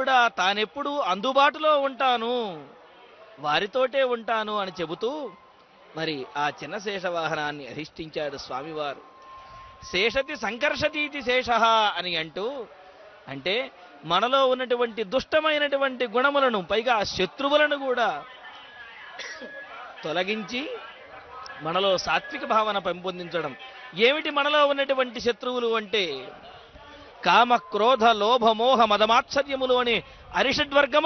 కూడా తానెప్పుడు అందుబాటులో ఉంటాను వారితోటే ఉంటాను అని చెబుతూ మరి ఆ చిన్న శేషవాహనాన్ని అధిష్ఠించాడు స్వామివారు శేషతి సంకర్షతీతి శేష అని అంటూ అంటే మనలో ఉన్నటువంటి దుష్టమైనటువంటి గుణములను పైగా శత్రువులను కూడా తొలగించి మనలో సాత్విక భావన పెంపొందించడం ఏమిటి మనలో ఉన్నటువంటి శత్రువులు అంటే కామ క్రోధ లోభ మోహ మదమాత్సర్యములు అనే అరిషడ్వర్గము